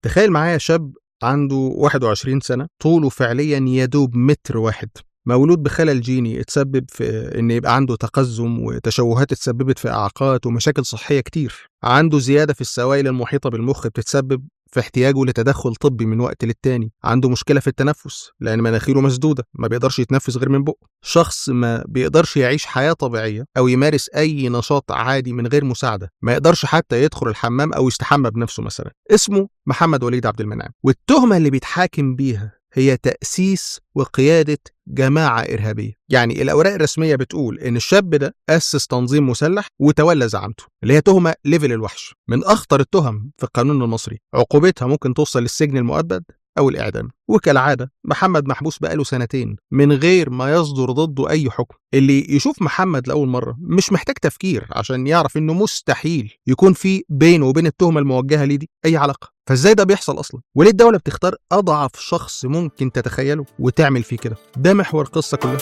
تخيل معايا شاب عنده 21 سنة طوله فعليا يدوب متر واحد مولود بخلل جيني اتسبب في ان يبقى عنده تقزم وتشوهات اتسببت في اعاقات ومشاكل صحيه كتير عنده زياده في السوائل المحيطه بالمخ بتتسبب في احتياجه لتدخل طبي من وقت للتاني عنده مشكلة في التنفس لأن مناخيره مسدودة ما بيقدرش يتنفس غير من بقه شخص ما بيقدرش يعيش حياة طبيعية أو يمارس أي نشاط عادي من غير مساعدة ما يقدرش حتى يدخل الحمام أو يستحمى بنفسه مثلا اسمه محمد وليد عبد المنعم والتهمة اللي بيتحاكم بيها هي تأسيس وقيادة جماعة إرهابية يعني الأوراق الرسمية بتقول إن الشاب ده أسس تنظيم مسلح وتولى زعامته اللي هي تهمة ليفل الوحش من أخطر التهم في القانون المصري عقوبتها ممكن توصل للسجن المؤبد أو الإعدام وكالعادة محمد محبوس بقاله سنتين من غير ما يصدر ضده أي حكم اللي يشوف محمد لأول مرة مش محتاج تفكير عشان يعرف إنه مستحيل يكون في بينه وبين التهمة الموجهة ليه دي أي علاقة فازاي ده بيحصل اصلا وليه الدوله بتختار اضعف شخص ممكن تتخيله وتعمل فيه كده ده محور القصه كلها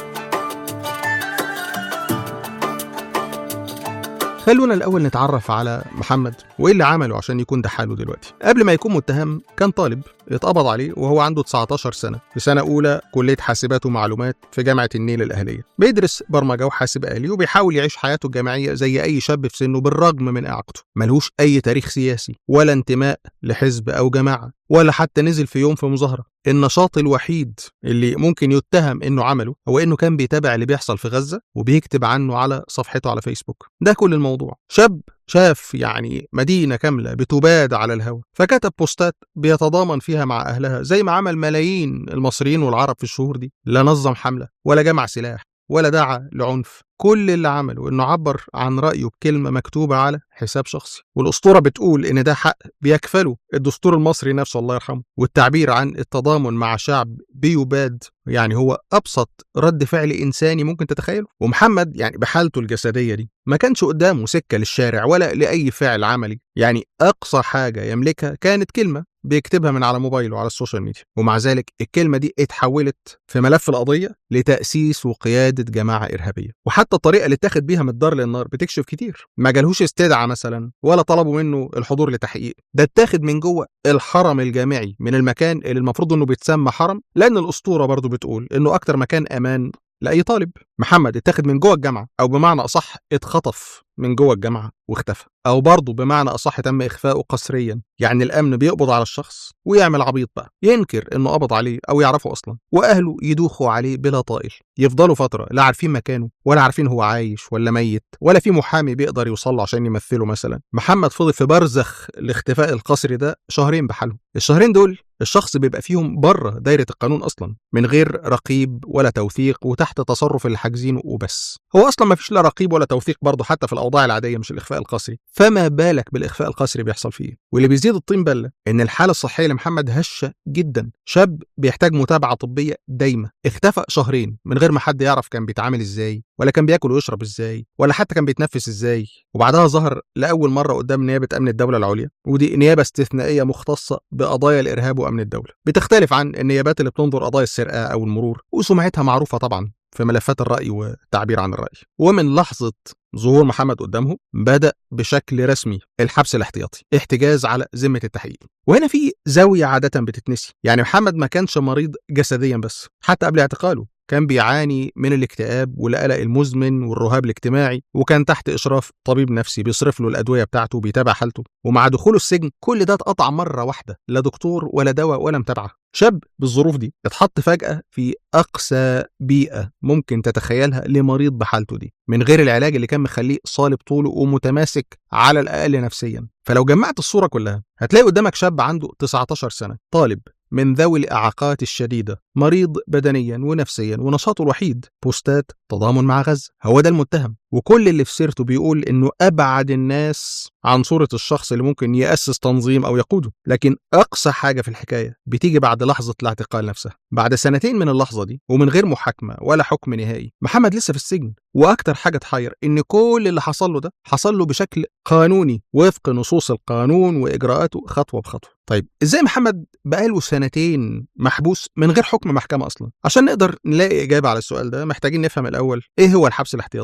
خلونا الأول نتعرف على محمد وإيه اللي عمله عشان يكون ده حاله دلوقتي قبل ما يكون متهم كان طالب اتقبض عليه وهو عنده 19 سنة في سنة أولى كلية حاسبات ومعلومات في جامعة النيل الأهلية بيدرس برمجة وحاسب آلي وبيحاول يعيش حياته الجامعية زي أي شاب في سنه بالرغم من إعاقته ملهوش أي تاريخ سياسي ولا انتماء لحزب أو جماعة ولا حتى نزل في يوم في مظاهرة النشاط الوحيد اللي ممكن يتهم انه عمله هو انه كان بيتابع اللي بيحصل في غزة وبيكتب عنه على صفحته على فيسبوك ده كل الموضوع شاب شاف يعني مدينة كاملة بتباد على الهواء فكتب بوستات بيتضامن فيها مع أهلها زي ما عمل ملايين المصريين والعرب في الشهور دي لا نظم حملة ولا جمع سلاح ولا دعا لعنف كل اللي عمله انه عبر عن رايه بكلمه مكتوبه على حساب شخصي والاسطوره بتقول ان ده حق بيكفله الدستور المصري نفسه الله يرحمه والتعبير عن التضامن مع شعب بيباد يعني هو ابسط رد فعل انساني ممكن تتخيله ومحمد يعني بحالته الجسديه دي ما كانش قدامه سكه للشارع ولا لاي فعل عملي يعني اقصى حاجه يملكها كانت كلمه بيكتبها من على موبايله على السوشيال ميديا ومع ذلك الكلمة دي اتحولت في ملف القضية لتأسيس وقيادة جماعة إرهابية وحتى الطريقة اللي اتاخد بيها من الدار للنار بتكشف كتير ما جالهوش استدعاء مثلا ولا طلبوا منه الحضور لتحقيق ده اتاخد من جوه الحرم الجامعي من المكان اللي المفروض انه بيتسمى حرم لأن الأسطورة برضو بتقول انه أكتر مكان أمان لأي طالب محمد اتاخد من جوه الجامعة أو بمعنى أصح اتخطف من جوه الجامعة واختفى أو برضه بمعنى أصح تم إخفاؤه قسريا يعني الأمن بيقبض على الشخص ويعمل عبيط بقى ينكر إنه قبض عليه أو يعرفه أصلا وأهله يدوخوا عليه بلا طائل يفضلوا فترة لا عارفين مكانه ولا عارفين هو عايش ولا ميت ولا في محامي بيقدر يوصل له عشان يمثله مثلا محمد فضل في برزخ الاختفاء القسري ده شهرين بحالهم الشهرين دول الشخص بيبقى فيهم بره دايرة القانون أصلا من غير رقيب ولا توثيق وتحت تصرف اللي حاجزينه وبس هو أصلا ما فيش لا رقيب ولا توثيق برضه حتى في الأوضاع العادية مش الإخفاء القسري فما بالك بالإخفاء القسري بيحصل فيه واللي بيزيد الطين بلة إن الحالة الصحية لمحمد هشة جدا شاب بيحتاج متابعة طبية دايمة اختفى شهرين من غير ما حد يعرف كان بيتعامل إزاي ولا كان بياكل ويشرب إزاي ولا حتى كان بيتنفس إزاي وبعدها ظهر لأول مرة قدام نيابة أمن الدولة العليا ودي نيابة استثنائية مختصة بقضايا الإرهاب وأمن الدولة بتختلف عن النيابات اللي بتنظر قضايا السرقة أو المرور وسمعتها معروفة طبعا في ملفات الرأي والتعبير عن الرأي ومن لحظة ظهور محمد قدامهم بدأ بشكل رسمي الحبس الاحتياطي احتجاز على ذمة التحقيق وهنا في زاوية عادة بتتنسي يعني محمد ما كانش مريض جسديا بس حتى قبل اعتقاله كان بيعاني من الاكتئاب والقلق المزمن والرهاب الاجتماعي وكان تحت اشراف طبيب نفسي بيصرف له الادويه بتاعته وبيتابع حالته ومع دخوله السجن كل ده اتقطع مره واحده لا دكتور ولا دواء ولا متابعه شاب بالظروف دي اتحط فجأة في أقسى بيئة ممكن تتخيلها لمريض بحالته دي من غير العلاج اللي كان مخليه صالب طوله ومتماسك على الأقل نفسيا فلو جمعت الصورة كلها هتلاقي قدامك شاب عنده 19 سنة طالب من ذوي الإعاقات الشديدة مريض بدنيا ونفسيا ونشاطه الوحيد بوستات تضامن مع غزة هو ده المتهم وكل اللي في سيرته بيقول انه ابعد الناس عن صورة الشخص اللي ممكن يأسس تنظيم او يقوده لكن اقصى حاجة في الحكاية بتيجي بعد لحظة الاعتقال نفسها بعد سنتين من اللحظة دي ومن غير محاكمة ولا حكم نهائي محمد لسه في السجن واكتر حاجة تحير ان كل اللي حصل له ده حصل له بشكل قانوني وفق نصوص القانون واجراءاته خطوة بخطوة طيب ازاي محمد بقاله سنتين محبوس من غير حكم محكمة اصلا عشان نقدر نلاقي اجابة على السؤال ده محتاجين نفهم الاول ايه هو الحبس الاحتياطي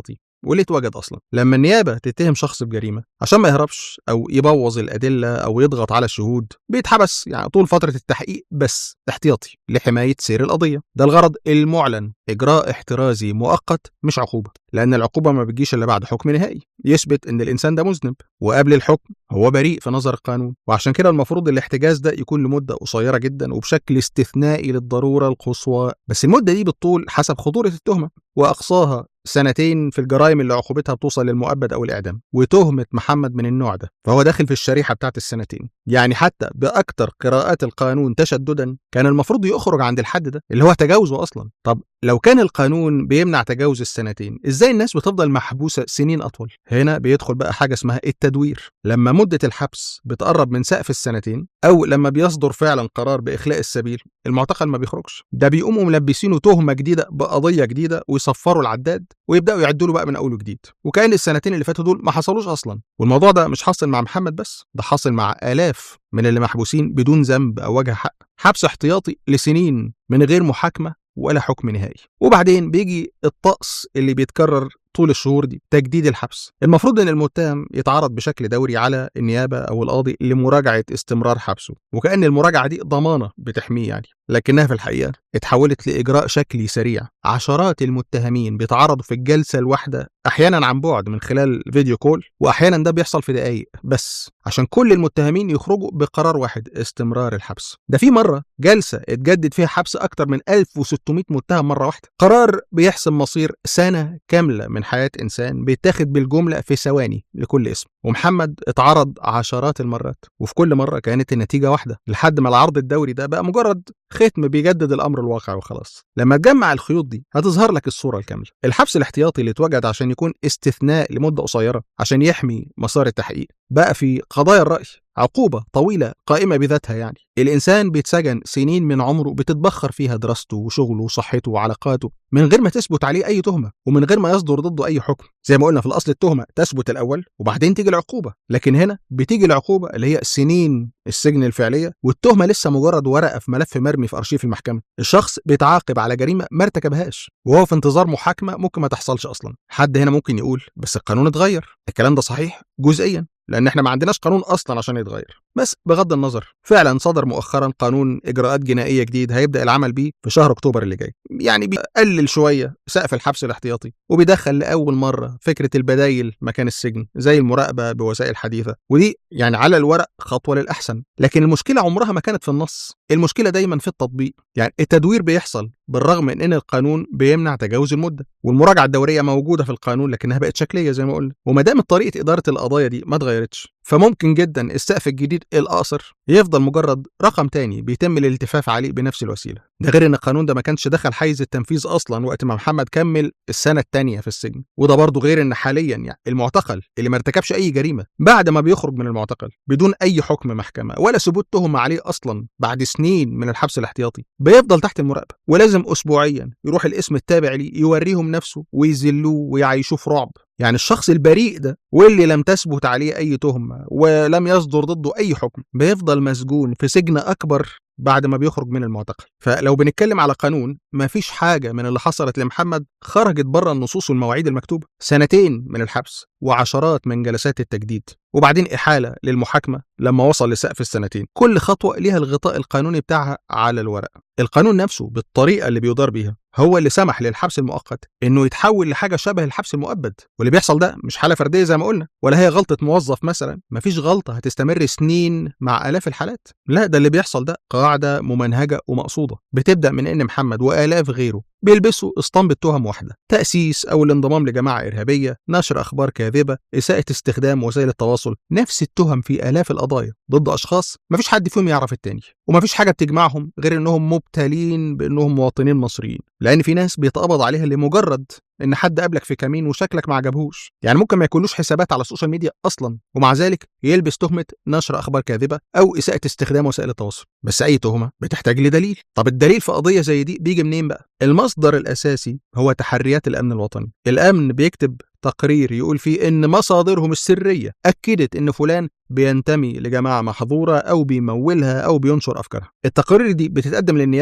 وليه اتوجد اصلا لما النيابه تتهم شخص بجريمه عشان ما يهربش او يبوظ الادله او يضغط على الشهود بيتحبس يعني طول فتره التحقيق بس احتياطي لحمايه سير القضيه ده الغرض المعلن اجراء احترازي مؤقت مش عقوبه لان العقوبه ما بتجيش الا بعد حكم نهائي يثبت ان الانسان ده مذنب وقبل الحكم هو بريء في نظر القانون وعشان كده المفروض الاحتجاز ده يكون لمده قصيره جدا وبشكل استثنائي للضروره القصوى بس المده دي بالطول حسب خطوره التهمه واقصاها سنتين في الجرائم اللي عقوبتها بتوصل للمؤبد او الاعدام وتهمه محمد من النوع ده فهو داخل في الشريحه بتاعت السنتين يعني حتى باكتر قراءات القانون تشددا كان المفروض يخرج عند الحد ده اللي هو تجاوزه اصلا طب لو كان القانون بيمنع تجاوز السنتين ازاي الناس بتفضل محبوسه سنين اطول هنا بيدخل بقى حاجه اسمها التدوير لما مده الحبس بتقرب من سقف السنتين او لما بيصدر فعلا قرار باخلاء السبيل المعتقل ما بيخرجش ده بيقوموا ملبسينه تهمه جديده بقضيه جديده ويصفروا العداد ويبداوا يعدوا له بقى من اول وجديد وكان السنتين اللي فاتوا دول ما حصلوش اصلا والموضوع ده مش حاصل مع محمد بس ده حاصل مع الاف من اللي محبوسين بدون ذنب او وجه حق حبس احتياطي لسنين من غير محاكمه ولا حكم نهائي وبعدين بيجي الطقس اللي بيتكرر طول الشهور دي تجديد الحبس المفروض ان المتهم يتعرض بشكل دوري على النيابه او القاضي لمراجعه استمرار حبسه وكان المراجعه دي ضمانه بتحميه يعني لكنها في الحقيقه اتحولت لاجراء شكلي سريع عشرات المتهمين بيتعرضوا في الجلسه الواحده احيانا عن بعد من خلال فيديو كول واحيانا ده بيحصل في دقائق بس عشان كل المتهمين يخرجوا بقرار واحد استمرار الحبس ده في مره جلسه اتجدد فيها حبس اكتر من 1600 متهم مره واحده قرار بيحسم مصير سنه كامله من حياه انسان بيتاخد بالجمله في ثواني لكل اسم ومحمد اتعرض عشرات المرات وفي كل مره كانت النتيجه واحده لحد ما العرض الدوري ده بقى مجرد ختم بيجدد الامر الواقع وخلاص لما تجمع الخيوط دي هتظهر لك الصوره الكامله الحبس الاحتياطي اللي اتوجد عشان يكون استثناء لمده قصيره عشان يحمي مسار التحقيق بقى في قضايا الراي عقوبة طويلة قائمة بذاتها يعني الإنسان بيتسجن سنين من عمره بتتبخر فيها دراسته وشغله وصحته وعلاقاته من غير ما تثبت عليه أي تهمة ومن غير ما يصدر ضده أي حكم زي ما قلنا في الأصل التهمة تثبت الأول وبعدين تيجي العقوبة لكن هنا بتيجي العقوبة اللي هي سنين السجن الفعلية والتهمة لسه مجرد ورقة في ملف مرمي في أرشيف المحكمة الشخص بيتعاقب على جريمة ما ارتكبهاش وهو في انتظار محاكمة ممكن ما تحصلش أصلا حد هنا ممكن يقول بس القانون اتغير الكلام ده صحيح جزئيا لان احنا ما عندناش قانون اصلا عشان يتغير بس بغض النظر فعلا صدر مؤخرا قانون اجراءات جنائيه جديد هيبدا العمل بيه في شهر اكتوبر اللي جاي يعني بيقلل شويه سقف الحبس الاحتياطي وبيدخل لاول مره فكره البدايل مكان السجن زي المراقبه بوسائل حديثه ودي يعني على الورق خطوه للاحسن لكن المشكله عمرها ما كانت في النص المشكله دايما في التطبيق يعني التدوير بيحصل بالرغم من ان القانون بيمنع تجاوز المده والمراجعه الدوريه موجوده في القانون لكنها بقت شكليه زي ما قلنا وما دام طريقه اداره القضايا دي ما اتغيرتش فممكن جدا السقف الجديد الاقصر يفضل مجرد رقم تاني بيتم الالتفاف عليه بنفس الوسيله ده غير ان القانون ده ما كانش دخل حيز التنفيذ اصلا وقت ما محمد كمل السنه الثانيه في السجن وده برضه غير ان حاليا يعني المعتقل اللي ما ارتكبش اي جريمه بعد ما بيخرج من المعتقل بدون اي حكم محكمه ولا ثبوت تهمه عليه اصلا بعد سنين من الحبس الاحتياطي بيفضل تحت المراقبه ولازم اسبوعيا يروح الاسم التابع ليه يوريهم نفسه ويذلوه ويعيشوه في رعب يعني الشخص البريء ده واللي لم تثبت عليه اي تهمه ولم يصدر ضده اي حكم بيفضل مسجون في سجن اكبر بعد ما بيخرج من المعتقل فلو بنتكلم على قانون ما فيش حاجة من اللي حصلت لمحمد خرجت بره النصوص والمواعيد المكتوبة سنتين من الحبس وعشرات من جلسات التجديد وبعدين إحالة للمحاكمة لما وصل لسقف السنتين كل خطوة ليها الغطاء القانوني بتاعها على الورق القانون نفسه بالطريقة اللي بيدار بيها هو اللي سمح للحبس المؤقت انه يتحول لحاجه شبه الحبس المؤبد واللي بيحصل ده مش حاله فرديه زي ما قلنا ولا هي غلطه موظف مثلا مفيش غلطه هتستمر سنين مع الاف الحالات لا ده اللي بيحصل ده قاعده ممنهجه ومقصوده بتبدا من ان محمد والاف غيره بيلبسوا اسطمبة تهم واحدة تأسيس أو الانضمام لجماعة إرهابية نشر أخبار كاذبة إساءة استخدام وسائل التواصل نفس التهم في آلاف القضايا ضد أشخاص مفيش حد فيهم يعرف التاني ومفيش حاجة بتجمعهم غير إنهم مبتلين بإنهم مواطنين مصريين لأن في ناس بيتقبض عليها لمجرد ان حد قابلك في كمين وشكلك ما عجبهوش يعني ممكن ما يكونلوش حسابات على السوشيال ميديا اصلا ومع ذلك يلبس تهمه نشر اخبار كاذبه او اساءه استخدام وسائل التواصل بس اي تهمه بتحتاج لدليل طب الدليل في قضيه زي دي بيجي منين بقى المصدر الاساسي هو تحريات الامن الوطني الامن بيكتب تقرير يقول فيه ان مصادرهم السريه اكدت ان فلان بينتمي لجماعه محظوره او بيمولها او بينشر افكارها التقارير دي بتتقدم للنيابه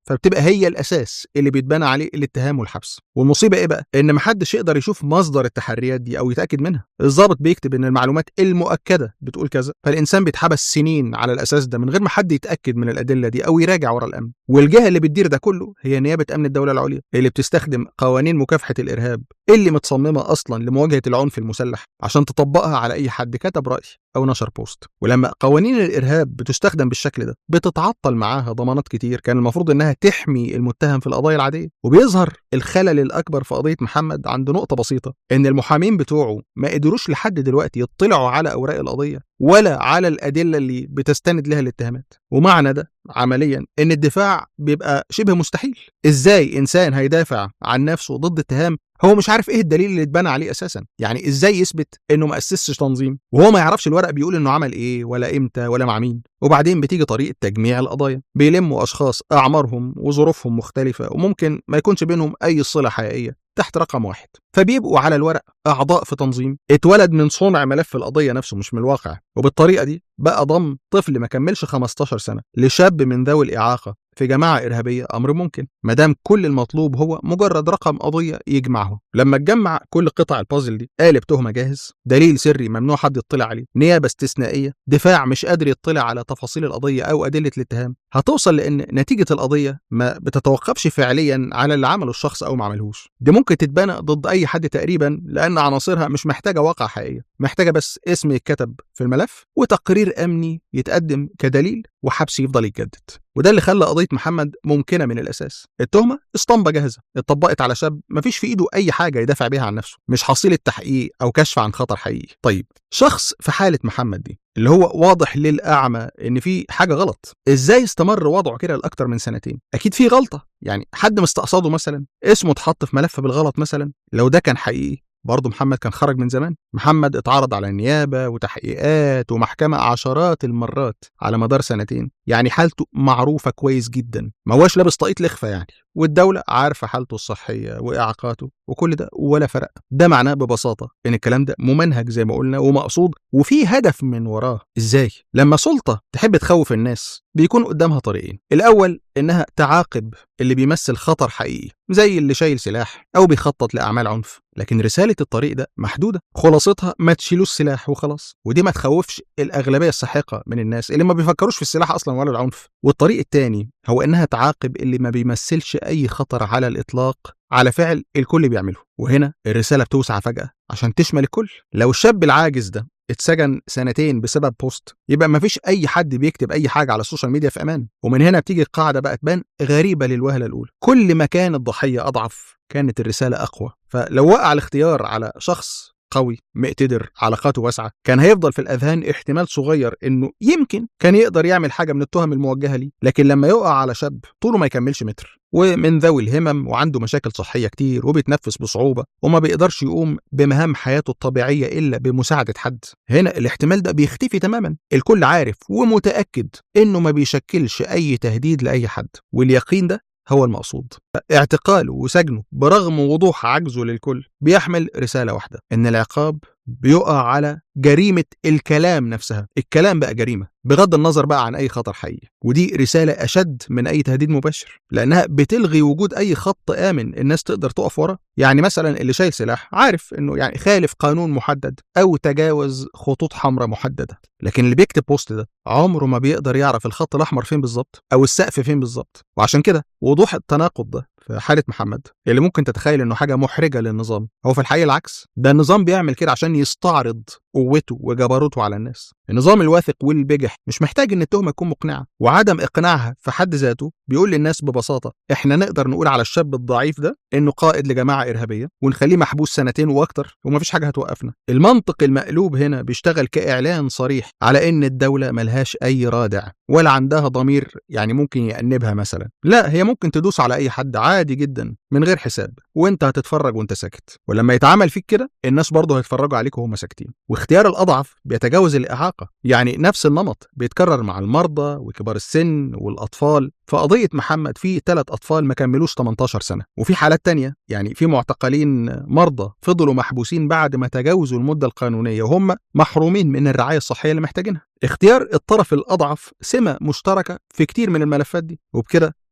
فبتبقى هي الاساس اللي بيتبنى عليه الاتهام والحبس والمصيبه ايه بقى ان محدش يقدر يشوف مصدر التحريات دي او يتاكد منها الضابط بيكتب ان المعلومات المؤكده بتقول كذا فالانسان بيتحبس سنين على الاساس ده من غير ما حد يتاكد من الادله دي او يراجع ورا الامن والجهه اللي بتدير ده كله هي نيابه امن الدوله العليا اللي بتستخدم قوانين مكافحه الارهاب اللي متصممه اصلا لمواجهه العنف المسلح عشان تطبقها على اي حد كتب راي او نشر بوست ولما قوانين الارهاب بتستخدم بالشكل ده بتتعطل معاها ضمانات كتير كان المفروض انها تحمي المتهم في القضايا العاديه وبيظهر الخلل الاكبر في قضيه محمد عند نقطه بسيطه ان المحامين بتوعه ما قدروش لحد دلوقتي يطلعوا على اوراق القضيه ولا على الادله اللي بتستند لها الاتهامات ومعنى ده عمليا ان الدفاع بيبقى شبه مستحيل ازاي انسان هيدافع عن نفسه ضد اتهام هو مش عارف ايه الدليل اللي اتبنى عليه اساسا يعني ازاي يثبت انه ما اسسش تنظيم وهو ما يعرفش الورق بيقول انه عمل ايه ولا امتى ولا مع مين وبعدين بتيجي طريقه تجميع القضايا بيلموا اشخاص اعمارهم وظروفهم مختلفه وممكن ما يكونش بينهم اي صله حقيقيه تحت رقم واحد فبيبقوا على الورق أعضاء في تنظيم اتولد من صنع ملف القضية نفسه مش من الواقع وبالطريقة دي بقى ضم طفل ما كملش 15 سنة لشاب من ذوي الإعاقة في جماعة إرهابية أمر ممكن مادام كل المطلوب هو مجرد رقم قضية يجمعه لما تجمع كل قطع البازل دي قالب تهمة جاهز دليل سري ممنوع حد يطلع عليه نيابة استثنائية دفاع مش قادر يطلع على تفاصيل القضية أو أدلة الاتهام هتوصل لأن نتيجة القضية ما بتتوقفش فعليا على اللي عمله الشخص أو ما عملهوش دي ممكن تتبنى ضد أي حد تقريبا لأن عناصرها مش محتاجة واقع حقيقية محتاجة بس اسم يتكتب في الملف وتقرير أمني يتقدم كدليل وحبس يفضل يتجدد وده اللي خلى قضيه محمد ممكنه من الاساس التهمه اسطمبه جاهزه اتطبقت على شاب مفيش في ايده اي حاجه يدافع بيها عن نفسه مش حصيله تحقيق او كشف عن خطر حقيقي طيب شخص في حاله محمد دي اللي هو واضح للاعمى ان في حاجه غلط ازاي استمر وضعه كده لاكتر من سنتين اكيد في غلطه يعني حد مستقصده مثلا اسمه اتحط في ملف بالغلط مثلا لو ده كان حقيقي برضه محمد كان خرج من زمان محمد اتعرض على النيابة وتحقيقات ومحكمة عشرات المرات على مدار سنتين يعني حالته معروفة كويس جدا ما هوش لابس طاقية لخفة يعني والدولة عارفة حالته الصحية وإعاقاته وكل ده ولا فرق ده معناه ببساطة إن الكلام ده ممنهج زي ما قلنا ومقصود وفي هدف من وراه إزاي لما سلطة تحب تخوف الناس بيكون قدامها طريقين الأول إنها تعاقب اللي بيمثل خطر حقيقي زي اللي شايل سلاح أو بيخطط لأعمال عنف لكن رسالة الطريق ده محدودة خلاصتها ما تشيلوش سلاح وخلاص ودي ما تخوفش الأغلبية الساحقة من الناس اللي ما بيفكروش في السلاح أصلا ولا العنف والطريق التاني هو إنها تعاقب اللي ما بيمثلش أي خطر على الإطلاق على فعل الكل بيعمله وهنا الرسالة بتوسع فجأة عشان تشمل الكل لو الشاب العاجز ده اتسجن سنتين بسبب بوست يبقى مفيش اي حد بيكتب اي حاجه على السوشيال ميديا في امان ومن هنا بتيجي القاعده بقى تبان غريبه للوهله الاولى كل ما كان الضحيه اضعف كانت الرساله اقوى فلو وقع الاختيار على شخص قوي مقتدر علاقاته واسعه كان هيفضل في الاذهان احتمال صغير انه يمكن كان يقدر يعمل حاجه من التهم الموجهه ليه لكن لما يقع على شاب طوله ما يكملش متر ومن ذوي الهمم وعنده مشاكل صحيه كتير وبيتنفس بصعوبه وما بيقدرش يقوم بمهام حياته الطبيعيه الا بمساعده حد هنا الاحتمال ده بيختفي تماما الكل عارف ومتاكد انه ما بيشكلش اي تهديد لاي حد واليقين ده هو المقصود اعتقاله وسجنه برغم وضوح عجزه للكل بيحمل رسالة واحدة إن العقاب بيقع على جريمة الكلام نفسها الكلام بقى جريمة بغض النظر بقى عن أي خطر حقيقي ودي رسالة أشد من أي تهديد مباشر لأنها بتلغي وجود أي خط آمن الناس تقدر تقف وراه يعني مثلا اللي شايل سلاح عارف إنه يعني خالف قانون محدد أو تجاوز خطوط حمراء محددة لكن اللي بيكتب بوست ده عمره ما بيقدر يعرف الخط الأحمر فين بالظبط أو السقف فين بالظبط وعشان كده وضوح التناقض ده في حالة محمد اللي ممكن تتخيل انه حاجة محرجة للنظام هو في الحقيقة العكس ده النظام بيعمل كده عشان يستعرض قوته وجبروته على الناس النظام الواثق والبجح مش محتاج ان التهمة تكون مقنعة وعدم اقناعها في حد ذاته بيقول للناس ببساطة احنا نقدر نقول على الشاب الضعيف ده انه قائد لجماعة ارهابية ونخليه محبوس سنتين واكتر ومفيش حاجة هتوقفنا المنطق المقلوب هنا بيشتغل كاعلان صريح على ان الدولة ملهاش اي رادع ولا عندها ضمير يعني ممكن يأنبها مثلا لا هي ممكن تدوس على اي حد عادي جدا من غير حساب وانت هتتفرج وانت ساكت ولما يتعمل فيك كده الناس برضه هيتفرجوا عليك وهم ساكتين واختيار الاضعف بيتجاوز الاعاقه يعني نفس النمط بيتكرر مع المرضى وكبار السن والاطفال في قضية محمد في ثلاث أطفال ما كملوش 18 سنة وفي حالات تانية يعني في معتقلين مرضى فضلوا محبوسين بعد ما تجاوزوا المدة القانونية وهم محرومين من الرعاية الصحية اللي محتاجينها اختيار الطرف الأضعف سمة مشتركة في كتير من الملفات دي وبكده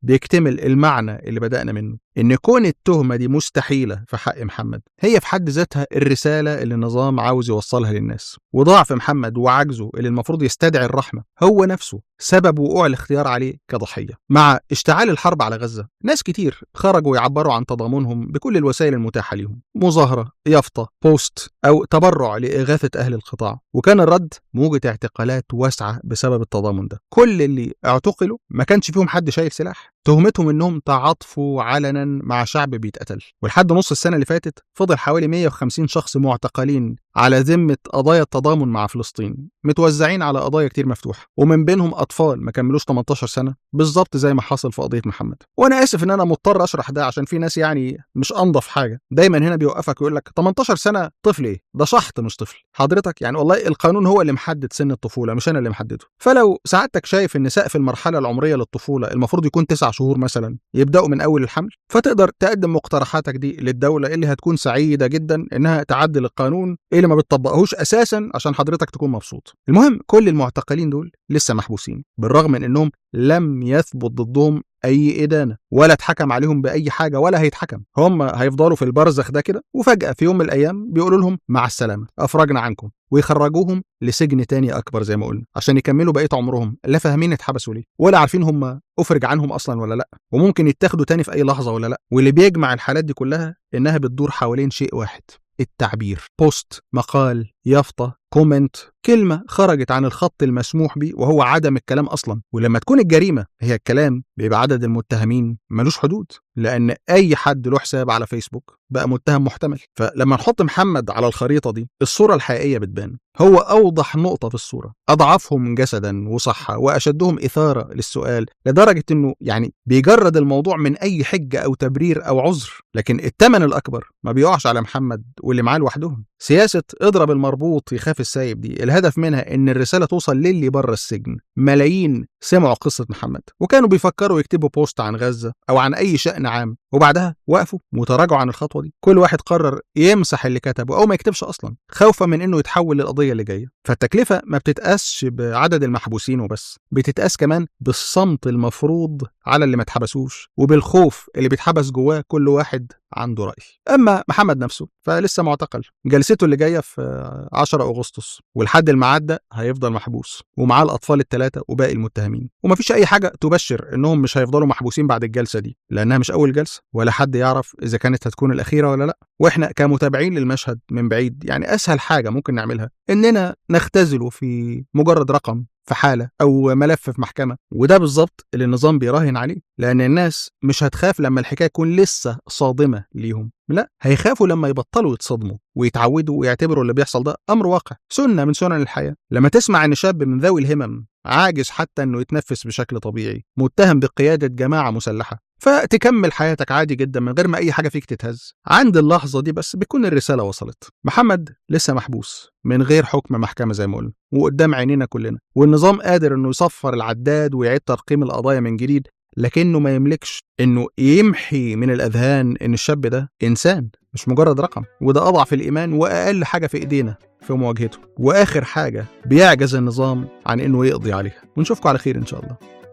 بيكتمل المعنى اللي بدأنا منه إن كون التهمة دي مستحيلة في حق محمد هي في حد ذاتها الرسالة اللي النظام عاوز يوصلها للناس وضعف محمد وعجزه اللي المفروض يستدعي الرحمة هو نفسه سبب وقوع الاختيار عليه كضحية مع اشتعال الحرب على غزة ناس كتير خرجوا يعبروا عن تضامنهم بكل الوسائل المتاحة ليهم مظاهرة يافطة بوست أو تبرع لإغاثة أهل القطاع وكان الرد موجة اعتقالات واسعة بسبب التضامن ده كل اللي اعتقلوا ما كانش فيهم حد شايل سلاح تهمتهم انهم تعاطفوا علنا مع شعب بيتقتل ولحد نص السنه اللي فاتت فضل حوالي 150 شخص معتقلين على ذمه قضايا التضامن مع فلسطين متوزعين على قضايا كتير مفتوحه ومن بينهم اطفال ما كملوش 18 سنه بالظبط زي ما حصل في قضيه محمد وانا اسف ان انا مضطر اشرح ده عشان في ناس يعني مش انضف حاجه دايما هنا بيوقفك ويقول لك 18 سنه طفل ايه ده شحط مش طفل حضرتك يعني والله القانون هو اللي محدد سن الطفوله مش انا اللي محدده فلو سعادتك شايف ان سقف المرحله العمريه للطفوله المفروض يكون 9 شهور مثلا يبداوا من اول الحمل فتقدر تقدم مقترحاتك دي للدوله اللي هتكون سعيده جدا انها تعدل القانون اللي ما بتطبقهوش اساسا عشان حضرتك تكون مبسوط المهم كل المعتقلين دول لسه محبوسين بالرغم من انهم لم يثبت ضدهم اي ادانه ولا اتحكم عليهم باي حاجه ولا هيتحكم هم هيفضلوا في البرزخ ده كده وفجاه في يوم من الايام بيقولوا لهم مع السلامه افرجنا عنكم ويخرجوهم لسجن تاني اكبر زي ما قلنا عشان يكملوا بقيه عمرهم لا فاهمين اتحبسوا ليه ولا عارفين هم افرج عنهم اصلا ولا لا وممكن يتاخدوا تاني في اي لحظه ولا لا واللي بيجمع الحالات دي كلها انها بتدور حوالين شيء واحد التعبير بوست مقال يافطة كومنت كلمة خرجت عن الخط المسموح به وهو عدم الكلام أصلا ولما تكون الجريمة هي الكلام بيبقى عدد المتهمين ملوش حدود لأن أي حد له حساب على فيسبوك بقى متهم محتمل فلما نحط محمد على الخريطة دي الصورة الحقيقية بتبان هو أوضح نقطة في الصورة أضعفهم جسدا وصحة وأشدهم إثارة للسؤال لدرجة أنه يعني بيجرد الموضوع من أي حجة أو تبرير أو عذر لكن الثمن الأكبر ما بيقعش على محمد واللي معاه لوحدهم سياسة اضرب المربوط يخاف السايب دي الهدف منها ان الرسالة توصل للي بره السجن ملايين سمعوا قصة محمد وكانوا بيفكروا يكتبوا بوست عن غزة او عن اي شأن عام وبعدها وقفوا وتراجعوا عن الخطوة دي كل واحد قرر يمسح اللي كتبه او ما يكتبش اصلا خوفا من انه يتحول للقضية اللي جاية فالتكلفة ما بتتقاسش بعدد المحبوسين وبس بتتقاس كمان بالصمت المفروض على اللي ما اتحبسوش وبالخوف اللي بيتحبس جواه كل واحد عنده رأي أما محمد نفسه فلسه معتقل جلسته اللي جاية في 10 أغسطس والحد الميعاد ده هيفضل محبوس ومعاه الأطفال الثلاثة وباقي المتهمين ومفيش أي حاجة تبشر إنهم مش هيفضلوا محبوسين بعد الجلسة دي لأنها مش أول جلسة ولا حد يعرف إذا كانت هتكون الأخيرة ولا لأ وإحنا كمتابعين للمشهد من بعيد يعني أسهل حاجة ممكن نعملها إننا نختزله في مجرد رقم في حالة أو ملف في محكمة وده بالظبط اللي النظام بيراهن عليه لأن الناس مش هتخاف لما الحكاية تكون لسه صادمة ليهم لا هيخافوا لما يبطلوا يتصدموا ويتعودوا ويعتبروا اللي بيحصل ده أمر واقع سنة من سنن الحياة لما تسمع إن شاب من ذوي الهمم عاجز حتى إنه يتنفس بشكل طبيعي متهم بقيادة جماعة مسلحة فتكمل حياتك عادي جدا من غير ما اي حاجه فيك تتهز عند اللحظه دي بس بتكون الرساله وصلت محمد لسه محبوس من غير حكم محكمه زي ما قلنا وقدام عينينا كلنا والنظام قادر انه يصفر العداد ويعيد ترقيم القضايا من جديد لكنه ما يملكش انه يمحي من الاذهان ان الشاب ده انسان مش مجرد رقم وده اضعف الايمان واقل حاجه في ايدينا في مواجهته واخر حاجه بيعجز النظام عن انه يقضي عليها ونشوفكم على خير ان شاء الله